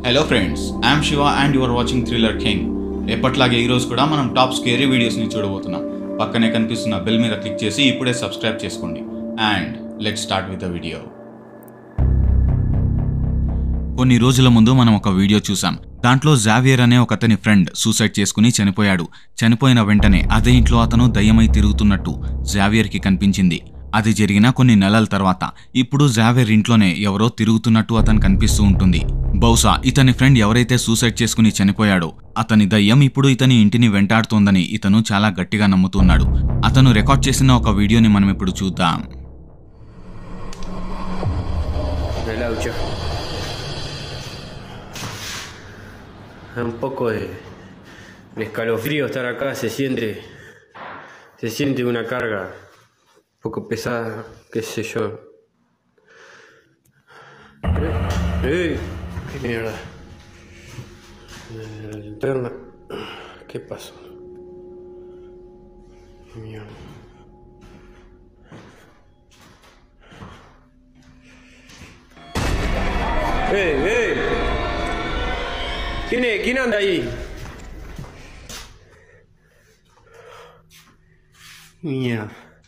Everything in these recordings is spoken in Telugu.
Hello friends I'm Shiva and you're watching thriller king ఎప్పట్లాగే ఈరోజు కూడా మనం టాప్ స్కేరీ వీడియోస్ని చూడబోతున్నాం పక్కనే కనిపిస్తున్న బెల్ మీద క్లిక్ చేసి ఇప్పుడే సబ్స్క్రైబ్ చేసుకోండి and let start with the video కొన్ని రోజుల ముందు మనం ఒక వీడియో చూసాం దాంట్లో జావియర్ అనే ఒక అతని ఫ్రెండ్ సూసైడ్ చేసుకుని చనిపోయాడు చనిపోయిన వెంటనే అదే ఇంట్లో అతను దయ్యమై తిరుగుతున్నట్టు జావియర్కి కనిపించింది అది జరిగిన కొన్ని నెలల తర్వాత ఇప్పుడు జావియర్ ఇంట్లోనే ఎవరో తిరుగుతున్నట్టు అతను కనిపిస్తూ ఉంటుంది బహుశా ఇతని ఫ్రెండ్ ఎవరైతే సూసైడ్ చేసుకుని చనిపోయాడో అతని దయ్యం ఇప్పుడు ఇతని ఇంటిని వెంటాడుతోందని ఇతను చాలా గట్టిగా నమ్ముతున్నాడు అతను రికార్డ్ చేసిన ఒక వీడియోని మనం ఇప్పుడు చూద్దాం El aucho. Un poco de, de escalofrío estar acá, se siente, se siente una carga un poco pesada, qué sé yo. ¡Ey! ¡Qué mierda! La linterna. ¿Qué pasó? Mierda. ¡Ey, ey! ¿Quién es? ¿Quién anda ahí? Mierda.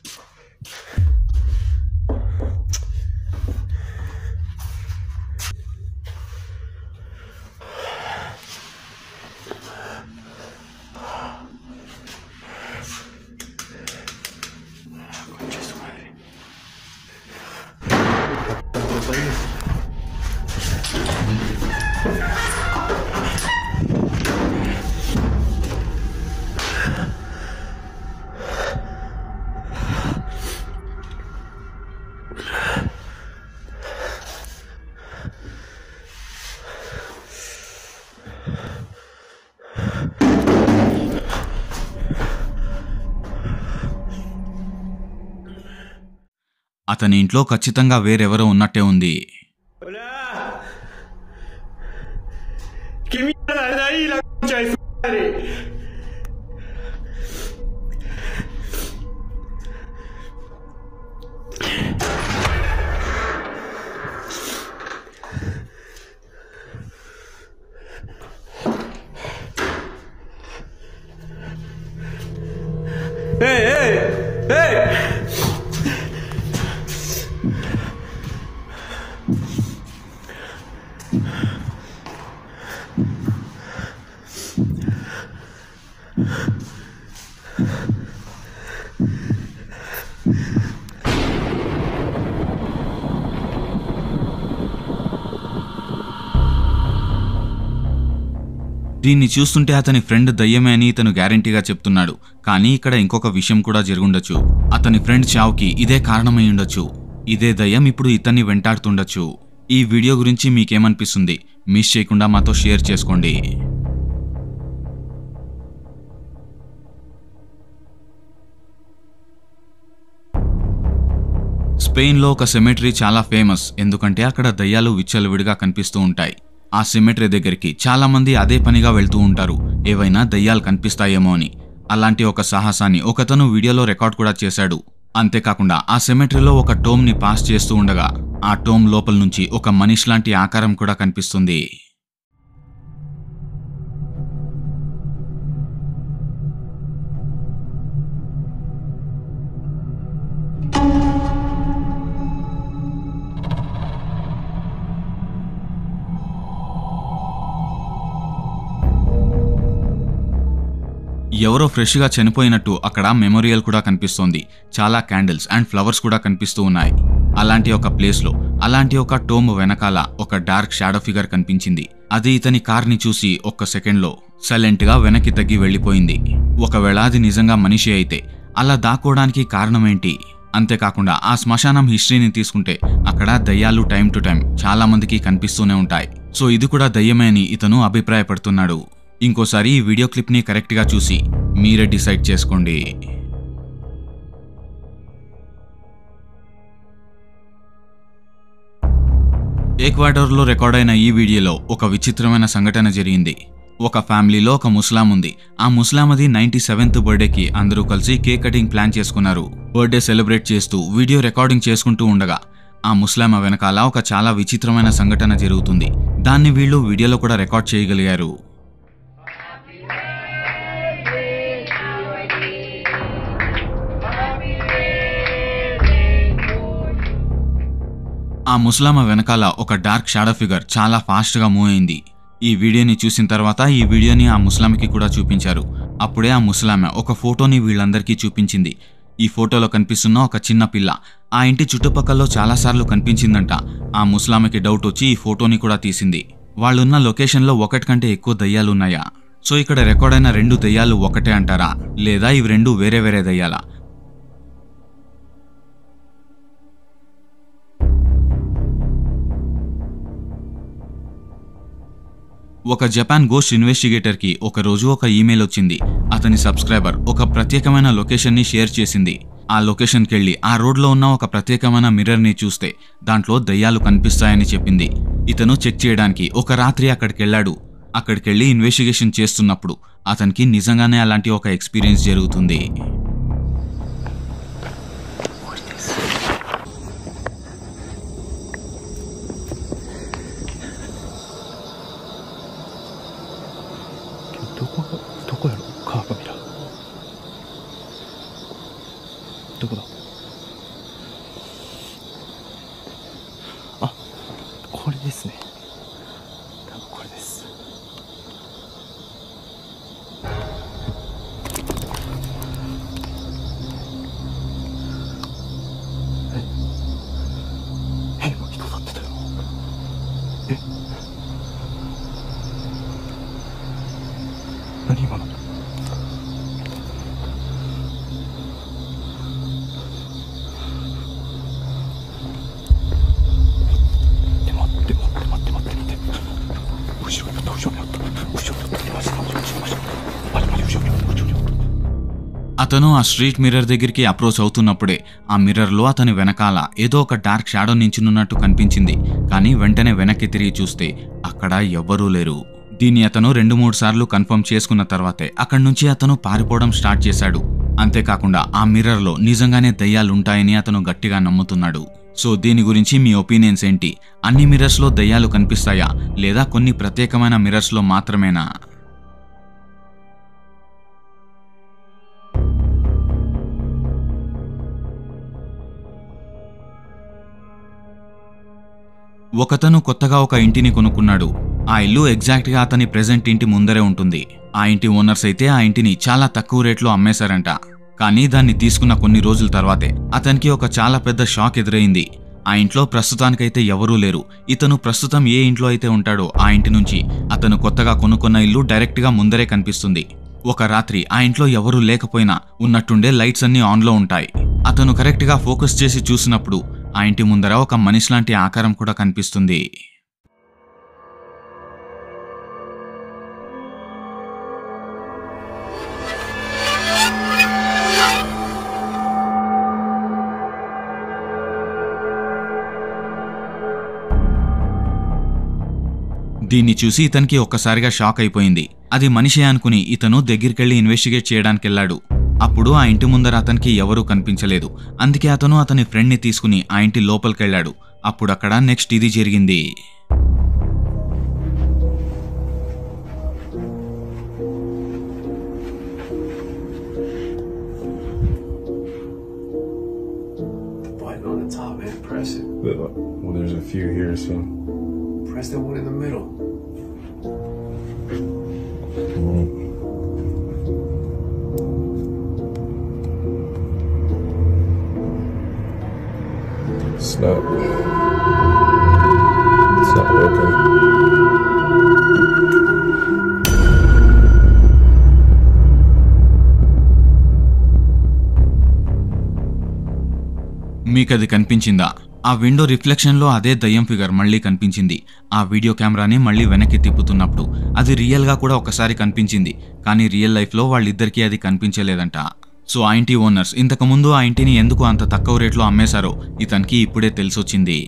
Concha de su madre. అతని ఇంట్లో ఖచ్చితంగా వేరెవరో ఉన్నట్టే ఉంది ¡Hola! ¿Qué mierda es ahí la concha de su madre? ¡Eh, eh! ¡Eh! దీన్ని చూస్తుంటే అతని ఫ్రెండ్ దయ్యమే అని ఇతను గ్యారంటీగా చెప్తున్నాడు కానీ ఇక్కడ ఇంకొక విషయం కూడా జరుగుండొచ్చు అతని ఫ్రెండ్ చావుకి ఇదే కారణమై ఉండొచ్చు ఇదే దయ్యం ఇప్పుడు ఇతన్ని వెంటాడుతుండొచ్చు ఈ వీడియో గురించి మీకేమనిపిస్తుంది మిస్ చేయకుండా మాతో షేర్ చేసుకోండి స్పెయిన్లో ఒక సెమెటరీ చాలా ఫేమస్ ఎందుకంటే అక్కడ దయ్యాలు విచ్చలవిడిగా కనిపిస్తూ ఉంటాయి ఆ సెమెటరీ దగ్గరికి చాలా మంది అదే పనిగా వెళ్తూ ఉంటారు ఏవైనా దయ్యాలు కనిపిస్తాయేమో అని అలాంటి ఒక సాహసాన్ని ఒకతను వీడియోలో రికార్డ్ కూడా చేశాడు అంతేకాకుండా ఆ సెమెటరీలో ఒక టోమ్ ని పాస్ చేస్తూ ఉండగా ఆ టోమ్ లోపల నుంచి ఒక మనిషి లాంటి ఆకారం కూడా కనిపిస్తుంది ఎవరో ఫ్రెష్గా చనిపోయినట్టు అక్కడ మెమోరియల్ కూడా కనిపిస్తోంది చాలా క్యాండిల్స్ అండ్ ఫ్లవర్స్ కూడా కనిపిస్తూ ఉన్నాయి అలాంటి ఒక ప్లేస్లో అలాంటి ఒక టోమ్ వెనకాల ఒక డార్క్ షాడో ఫిగర్ కనిపించింది అది ఇతని కార్ని చూసి ఒక్క సెకండ్లో సైలెంట్గా వెనక్కి తగ్గి వెళ్ళిపోయింది ఒకవేళ అది నిజంగా మనిషి అయితే అలా దాక్కోవడానికి కారణమేంటి అంతేకాకుండా ఆ శ్మశానం హిస్టరీని తీసుకుంటే అక్కడ దయ్యాలు టైం టు టైం చాలా మందికి కనిపిస్తూనే ఉంటాయి సో ఇది కూడా దయ్యమే అని ఇతను అభిప్రాయపడుతున్నాడు ఇంకోసారి ఈ వీడియో క్లిప్ని కరెక్ట్గా చూసి మీరే డిసైడ్ చేసుకోండి ఈక్వాడోర్లో రికార్డ్ అయిన ఈ వీడియోలో ఒక విచిత్రమైన సంఘటన జరిగింది ఒక ఫ్యామిలీలో ఒక ముస్లాం ఉంది ఆ ముస్లాంది నైన్టీ సెవెంత్ బర్త్డేకి అందరూ కలిసి కేక్ కటింగ్ ప్లాన్ చేసుకున్నారు బర్త్డే సెలబ్రేట్ చేస్తూ వీడియో రికార్డింగ్ చేసుకుంటూ ఉండగా ఆ ముస్లామ వెనకాల ఒక చాలా విచిత్రమైన సంఘటన జరుగుతుంది దాన్ని వీళ్ళు వీడియోలో కూడా రికార్డ్ చేయగలిగారు ఆ ముసలామ వెనకాల ఒక డార్క్ షాడో ఫిగర్ చాలా ఫాస్ట్గా మూవ్ అయింది ఈ వీడియోని చూసిన తర్వాత ఈ వీడియోని ఆ ముసలామకి కూడా చూపించారు అప్పుడే ఆ ముసలామె ఒక ఫోటోని వీళ్ళందరికీ చూపించింది ఈ ఫోటోలో కనిపిస్తున్న ఒక చిన్న పిల్ల ఆ ఇంటి చుట్టుపక్కల చాలాసార్లు కనిపించిందంట ఆ ముసలామెకి డౌట్ వచ్చి ఈ ఫోటోని కూడా తీసింది వాళ్ళున్న లొకేషన్లో ఒకటి కంటే ఎక్కువ దయ్యాలున్నాయా సో ఇక్కడ రికార్డ్ అయిన రెండు దయ్యాలు ఒకటే అంటారా లేదా ఇవి రెండు వేరే వేరే దయ్యాలా ఒక జపాన్ గోస్ట్ ఇన్వెస్టిగేటర్ కి ఒక రోజు ఒక ఈమెయిల్ వచ్చింది అతని సబ్స్క్రైబర్ ఒక ప్రత్యేకమైన లొకేషన్ ని షేర్ చేసింది ఆ లొకేషన్కి వెళ్ళి ఆ రోడ్లో ఉన్న ఒక ప్రత్యేకమైన మిర్రర్ ని చూస్తే దాంట్లో దయ్యాలు కనిపిస్తాయని చెప్పింది ఇతను చెక్ చేయడానికి ఒక రాత్రి అక్కడికి వెళ్ళాడు అక్కడికి వెళ్ళి ఇన్వెస్టిగేషన్ చేస్తున్నప్పుడు అతనికి నిజంగానే అలాంటి ఒక ఎక్స్పీరియన్స్ జరుగుతుంది けどどこがどこやろカーブミラーどこだあこれですね多分これですええ今人立ってたよえ何今の待って待って待って待って待って後ろにあった後ろにあった後ろにあったマジマジマジマジマジマジ後ろにあった後ろにあった అతను ఆ స్ట్రీట్ మిర్రర్ దగ్గరికి అప్రోచ్ అవుతున్నప్పుడే ఆ మిర్రర్లో అతని వెనకాల ఏదో ఒక డార్క్ షాడో నించునున్నట్టు కనిపించింది కానీ వెంటనే వెనక్కి తిరిగి చూస్తే అక్కడ ఎవ్వరూ లేరు దీన్ని అతను రెండు మూడు సార్లు కన్ఫర్మ్ చేసుకున్న తర్వాతే అక్కడి నుంచి అతను పారిపోవడం స్టార్ట్ చేశాడు అంతేకాకుండా ఆ మిర్రర్లో నిజంగానే దయ్యాలుంటాయని అతను గట్టిగా నమ్ముతున్నాడు సో దీని గురించి మీ ఒపీనియన్స్ ఏంటి అన్ని మిర్రర్స్లో దయ్యాలు కనిపిస్తాయా లేదా కొన్ని ప్రత్యేకమైన మిర్రర్స్లో మాత్రమేనా ఒకతను కొత్తగా ఒక ఇంటిని కొనుక్కున్నాడు ఆ ఇల్లు ఎగ్జాక్ట్ గా అతని ప్రెజెంట్ ఇంటి ముందరే ఉంటుంది ఆ ఇంటి ఓనర్స్ అయితే ఆ ఇంటిని చాలా తక్కువ రేట్లో అమ్మేశారంట కానీ దాన్ని తీసుకున్న కొన్ని రోజుల తర్వాతే అతనికి ఒక చాలా పెద్ద షాక్ ఎదురైంది ఆ ఇంట్లో ప్రస్తుతానికైతే ఎవరూ లేరు ఇతను ప్రస్తుతం ఏ ఇంట్లో అయితే ఉంటాడో ఆ ఇంటి నుంచి అతను కొత్తగా కొనుక్కున్న ఇల్లు డైరెక్ట్ గా ముందరే కనిపిస్తుంది ఒక రాత్రి ఆ ఇంట్లో ఎవరూ లేకపోయినా ఉన్నట్టుండే లైట్స్ అన్ని ఆన్లో ఉంటాయి అతను కరెక్ట్ గా ఫోకస్ చేసి చూసినప్పుడు ఆ ఇంటి ముందర ఒక మనిషి లాంటి ఆకారం కూడా కనిపిస్తుంది దీన్ని చూసి ఇతనికి ఒక్కసారిగా షాక్ అయిపోయింది అది మనిషి అనుకుని ఇతను దగ్గరికెళ్లి ఇన్వెస్టిగేట్ చేయడానికి వెళ్ళాడు అప్పుడు ఆ ఇంటి ముందర అతనికి ఎవరూ కనిపించలేదు అందుకే అతను అతని ఫ్రెండ్ని తీసుకుని ఆ ఇంటి లోపలికెళ్ళాడు అప్పుడు అక్కడ నెక్స్ట్ ఇది జరిగింది button on the top, man. Press it. Well, there's a few here, so. Press the one in the middle. It's not. It's not working. మీకది కనిపించిందా ఆ విండో రిఫ్లెక్షన్లో అదే దయ్యం ఫిగర్ మళ్ళీ కనిపించింది ఆ వీడియో కెమెరాని మళ్ళీ వెనక్కి తిప్పుతున్నప్పుడు అది రియల్గా కూడా ఒకసారి కనిపించింది కానీ రియల్ లైఫ్లో వాళ్ళిద్దరికీ అది కనిపించలేదంట సో ఆ ఇంటి ఓనర్స్ ఇంతకుముందు ఆ ఇంటిని ఎందుకు అంత తక్కువ రేట్లో అమ్మేశారో ఇతనికి ఇప్పుడే తెలిసొచ్చింది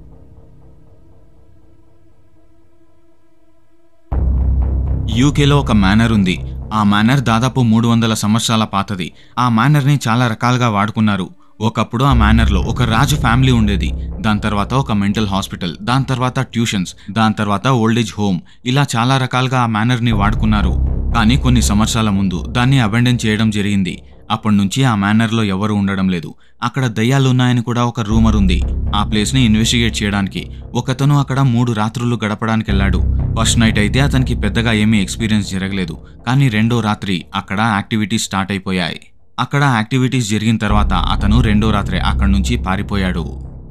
యూకేలో ఒక మేనర్ ఉంది ఆ మేనర్ దాదాపు మూడు వందల సంవత్సరాల పాతది ఆ మేనర్ని చాలా రకాలుగా వాడుకున్నారు ఒకప్పుడు ఆ మేనర్లో ఒక రాజు ఫ్యామిలీ ఉండేది దాని తర్వాత ఒక మెంటల్ హాస్పిటల్ దాని తర్వాత ట్యూషన్స్ దాని తర్వాత ఓల్డేజ్ హోమ్ ఇలా చాలా రకాలుగా ఆ మేనర్ని వాడుకున్నారు కానీ కొన్ని సంవత్సరాల ముందు దాన్ని అబెండన్ చేయడం జరిగింది అప్పటి నుంచి ఆ మేనర్లో ఎవరు ఉండడం లేదు అక్కడ దయ్యాలు ఉన్నాయని కూడా ఒక రూమర్ ఉంది ఆ ప్లేస్ని ఇన్వెస్టిగేట్ చేయడానికి ఒకతను అక్కడ మూడు రాత్రులు గడపడానికి వెళ్ళాడు ఫస్ట్ నైట్ అయితే అతనికి పెద్దగా ఏమీ ఎక్స్పీరియన్స్ జరగలేదు కానీ రెండో రాత్రి అక్కడ యాక్టివిటీస్ స్టార్ట్ అయిపోయాయి అక్కడ యాక్టివిటీస్ జరిగిన తర్వాత అతను రెండో రాత్రి అక్కడి నుంచి పారిపోయాడు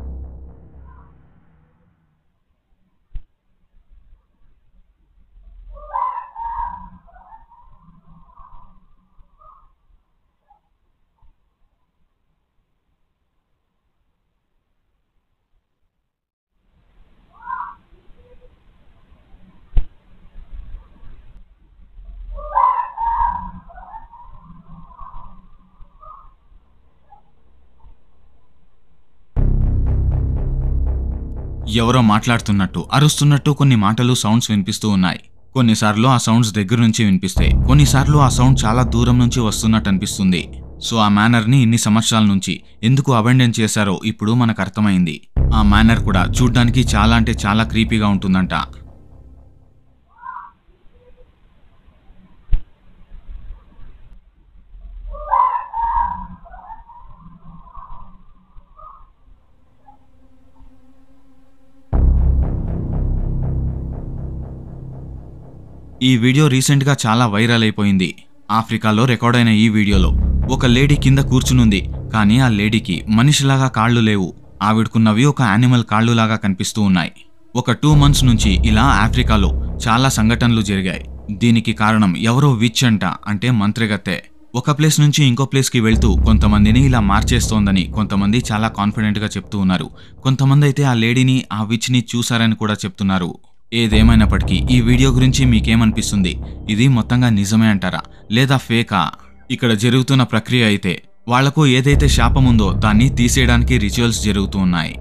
ఎవరో మాట్లాడుతున్నట్టు అరుస్తున్నట్టు కొన్ని మాటలు సౌండ్స్ వినిపిస్తూ ఉన్నాయి కొన్నిసార్లు ఆ సౌండ్స్ దగ్గర నుంచి వినిపిస్తాయి కొన్నిసార్లు ఆ సౌండ్ చాలా దూరం నుంచి వస్తున్నట్టు అనిపిస్తుంది సో ఆ మేనర్ని ఇన్ని సంవత్సరాల నుంచి ఎందుకు అబెండెన్ చేశారో ఇప్పుడు మనకు అర్థమైంది ఆ మేనర్ కూడా చూడ్డానికి చాలా అంటే చాలా క్రీపీగా ఉంటుందంట ఈ వీడియో రీసెంట్గా చాలా వైరల్ అయిపోయింది ఆఫ్రికాలో రికార్డ్ అయిన ఈ వీడియోలో ఒక లేడీ కింద కూర్చునుంది కానీ ఆ లేడీకి మనిషిలాగా కాళ్ళు లేవు ఆవిడకున్నవి ఒక యానిమల్ కాళ్ళులాగా కనిపిస్తూ ఉన్నాయి ఒక టూ మంత్స్ నుంచి ఇలా ఆఫ్రికాలో చాలా సంఘటనలు జరిగాయి దీనికి కారణం ఎవరో విచ్ అంట అంటే మంత్రిగత్తె ఒక ప్లేస్ నుంచి ఇంకో ప్లేస్కి వెళ్తూ కొంతమందిని ఇలా మార్చేస్తోందని కొంతమంది చాలా కాన్ఫిడెంట్గా చెప్తూ ఉన్నారు కొంతమంది అయితే ఆ లేడీని ఆ విచ్ని చూసారని కూడా చెప్తున్నారు ఏదేమైనప్పటికీ ఈ వీడియో గురించి మీకేమనిపిస్తుంది ఇది మొత్తంగా నిజమే అంటారా లేదా ఫేకా ఇక్కడ జరుగుతున్న ప్రక్రియ అయితే వాళ్లకు ఏదైతే శాపం ఉందో దాన్ని తీసేయడానికి రిచువల్స్ జరుగుతూ ఉన్నాయి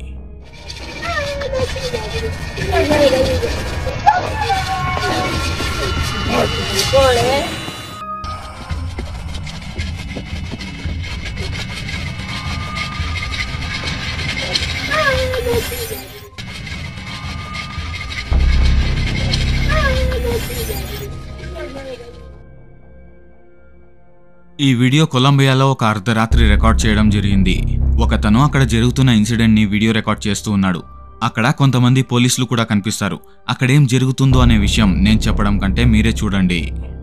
ఈ వీడియో కొలంబియాలో ఒక అర్ధరాత్రి రికార్డ్ చేయడం జరిగింది ఒకతను అక్కడ జరుగుతున్న ఇన్సిడెంట్ ని వీడియో రికార్డ్ చేస్తూ ఉన్నాడు అక్కడ కొంతమంది పోలీసులు కూడా కనిపిస్తారు అక్కడేం జరుగుతుందో అనే విషయం నేను చెప్పడం కంటే మీరే చూడండి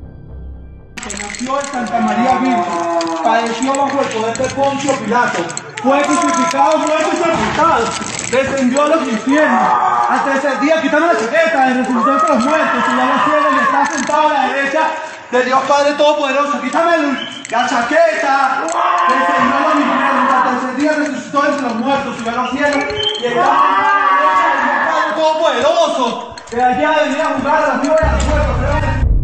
nació en Santa María Virgen, padeció bajo el poder de Poncio Pilato, fue crucificado, muerto y sepultado, descendió a los infiernos, al tercer día quitaron la chaqueta y resucitó entre los muertos, subió a los cielos y está sentado a la derecha de Dios Padre Todopoderoso. Quítame el- la chaqueta, descendió a los infiernos, al tercer día resucitó entre los muertos, subió a los cielos y está sentado a la derecha de Dios Padre Todopoderoso. De allá venía a jugar a la fibra de los muertos. ¿verdad?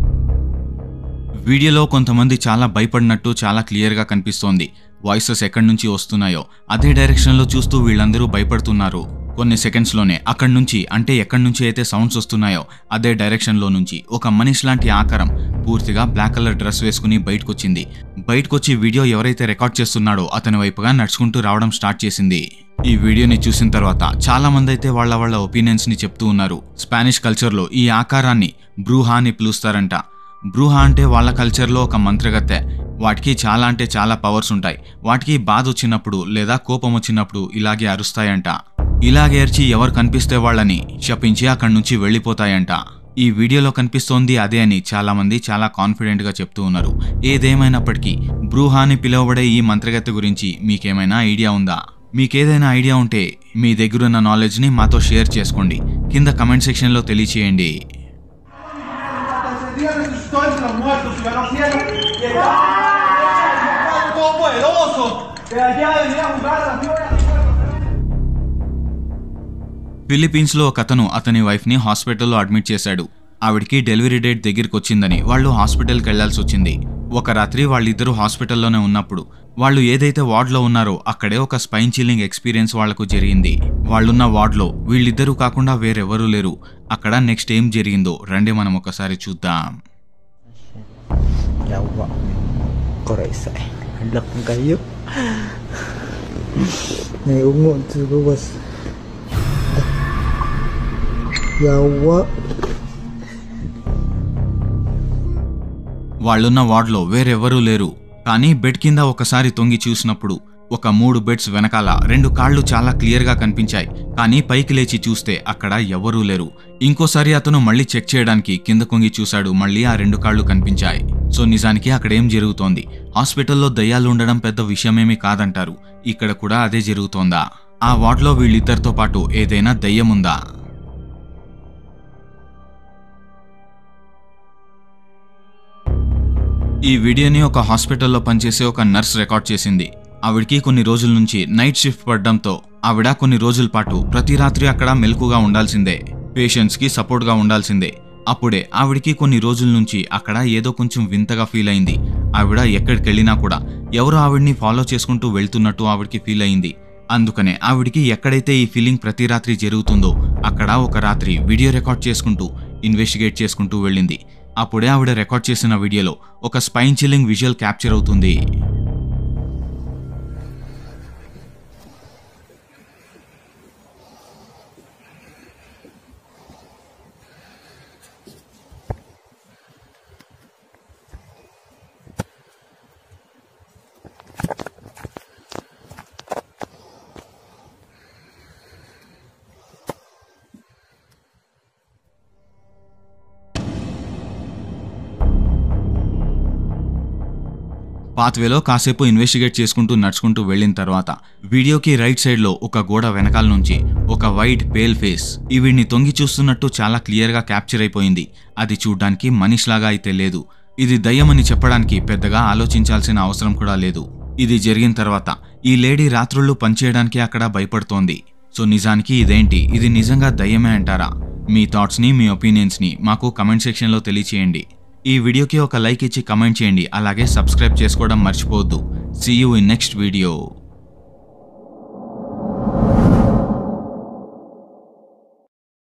వీడియోలో కొంతమంది చాలా భయపడినట్టు చాలా క్లియర్గా కనిపిస్తోంది వాయిసెస్ ఎక్కడి నుంచి వస్తున్నాయో అదే డైరెక్షన్లో చూస్తూ వీళ్ళందరూ భయపడుతున్నారు కొన్ని సెకండ్స్లోనే అక్కడి నుంచి అంటే ఎక్కడి నుంచి అయితే సౌండ్స్ వస్తున్నాయో అదే డైరెక్షన్లో నుంచి ఒక మనిషి లాంటి ఆకారం పూర్తిగా బ్లాక్ కలర్ డ్రెస్ వేసుకుని బయటకొచ్చింది బయటకొచ్చి వీడియో ఎవరైతే రికార్డ్ చేస్తున్నాడో అతని వైపుగా నడుచుకుంటూ రావడం స్టార్ట్ చేసింది ఈ వీడియోని చూసిన తర్వాత చాలా మంది అయితే వాళ్ళ వాళ్ళ ఒపీనియన్స్ ని చెప్తూ ఉన్నారు స్పానిష్ కల్చర్లో ఈ ఆకారాన్ని బ్రూహా అని పిలుస్తారంట బ్రూహా అంటే వాళ్ళ కల్చర్లో ఒక మంత్రగత్తె వాటికి చాలా అంటే చాలా పవర్స్ ఉంటాయి వాటికి బాధ వచ్చినప్పుడు లేదా కోపం వచ్చినప్పుడు ఇలాగే అరుస్తాయంట ఇలాగే అరిచి ఎవరు కనిపిస్తే వాళ్ళని శపించి అక్కడి నుంచి వెళ్ళిపోతాయంట ఈ వీడియోలో కనిపిస్తోంది అదే అని చాలా మంది చాలా కాన్ఫిడెంట్ గా చెప్తూ ఉన్నారు ఏదేమైనప్పటికీ బ్రూహా అని పిలువబడే ఈ మంత్రగత్తె గురించి మీకేమైనా ఐడియా ఉందా మీకేదైనా ఐడియా ఉంటే మీ దగ్గరున్న నాలెడ్జ్ని మాతో షేర్ చేసుకోండి కింద కమెంట్ సెక్షన్లో తెలియచేయండి Al tercer día resucitó entre los muertos, subió a los cielos y está sentado a la derecha de Dios Padre Todopoderoso. De allá venía a jugar a la fibra de los muertos. ఫిలిప్పీన్స్లో ఒక అతను అతని వైఫ్ని హాస్పిటల్లో అడ్మిట్ చేశాడు ఆవిడకి డెలివరీ డేట్ దగ్గరికి వచ్చిందని వాళ్ళు హాస్పిటల్కి వెళ్లాల్సి వచ్చింది ఒక రాత్రి వాళ్ళిద్దరూ హాస్పిటల్లోనే ఉన్నప్పుడు వాళ్ళు ఏదైతే వార్డ్లో ఉన్నారో అక్కడే ఒక స్పైన్ చిల్లింగ్ ఎక్స్పీరియన్స్ వాళ్లకు జరిగింది వాళ్ళున్న వార్డ్లో వీళ్ళిద్దరూ కాకుండా వేరెవరూ లేరు అక్కడ నెక్స్ట్ ఏం జరిగిందో రండి మనం ఒకసారి చూద్దాం Yawa. Koray sa. Halak ng kayo. Này ủng hộ từ cô bật Yawa వాళ్ళున్న వార్డులో వేరెవరూ లేరు కానీ బెడ్ కింద ఒకసారి తొంగి చూసినప్పుడు ఒక మూడు బెడ్స్ వెనకాల రెండు కాళ్ళు చాలా క్లియర్గా కనిపించాయి కానీ పైకి లేచి చూస్తే అక్కడ ఎవరూ లేరు ఇంకోసారి అతను మళ్ళీ చెక్ చేయడానికి కింద కొంగి చూశాడు మళ్ళీ ఆ రెండు కాళ్ళు కనిపించాయి సో నిజానికి అక్కడ ఏం జరుగుతోంది హాస్పిటల్లో దయ్యాలు ఉండడం పెద్ద విషయమేమీ కాదంటారు ఇక్కడ కూడా అదే జరుగుతోందా ఆ వార్డులో వీళ్ళిద్దరితో పాటు ఏదైనా దయ్యం ఉందా ఈ వీడియోని ఒక హాస్పిటల్లో పనిచేసే ఒక నర్స్ రికార్డ్ చేసింది ఆవిడకి కొన్ని రోజుల నుంచి నైట్ షిఫ్ట్ పడడంతో ఆవిడ కొన్ని రోజుల పాటు ప్రతి రాత్రి అక్కడ మెలకుగా ఉండాల్సిందే పేషెంట్స్ కి సపోర్ట్ గా ఉండాల్సిందే అప్పుడే ఆవిడకి కొన్ని రోజుల నుంచి అక్కడ ఏదో కొంచెం వింతగా ఫీల్ అయింది ఆవిడ ఎక్కడికి వెళ్ళినా కూడా ఎవరు ఆవిడ్ని ఫాలో చేసుకుంటూ వెళ్తున్నట్టు ఆవిడకి ఫీల్ అయింది అందుకనే ఆవిడికి ఎక్కడైతే ఈ ఫీలింగ్ ప్రతి రాత్రి జరుగుతుందో అక్కడ ఒక రాత్రి వీడియో రికార్డ్ చేసుకుంటూ ఇన్వెస్టిగేట్ చేసుకుంటూ వెళ్ళింది అప్పుడే ఆవిడ రికార్డ్ చేసిన వీడియోలో ఒక స్పైన్ చిల్లింగ్ విజువల్ క్యాప్చర్ అవుతుంది పాత్వేలో కాసేపు ఇన్వెస్టిగేట్ చేసుకుంటూ నడుచుకుంటూ వెళ్ళిన తర్వాత వీడియోకి రైట్ సైడ్ లో ఒక గోడ వెనకాల నుంచి ఒక వైట్ పేల్ ఫేస్ ఈవిడ్ని తొంగి చూస్తున్నట్టు చాలా క్లియర్ గా క్యాప్చర్ అయిపోయింది అది చూడ్డానికి మనిషిలాగా అయితే లేదు ఇది దయ్యమని చెప్పడానికి పెద్దగా ఆలోచించాల్సిన అవసరం కూడా లేదు ఇది జరిగిన తర్వాత ఈ లేడీ రాత్రుళ్ళు పనిచేయడానికి అక్కడ భయపడుతోంది సో నిజానికి ఇదేంటి ఇది నిజంగా దయ్యమే అంటారా మీ థాట్స్ని మీ ఒపీనియన్స్ని మాకు కమెంట్ సెక్షన్లో తెలియచేయండి ఈ వీడియోకి ఒక లైక్ ఇచ్చి కమెంట్ చేయండి అలాగే సబ్స్క్రైబ్ చేసుకోవడం మర్చిపోవద్దు see you in next video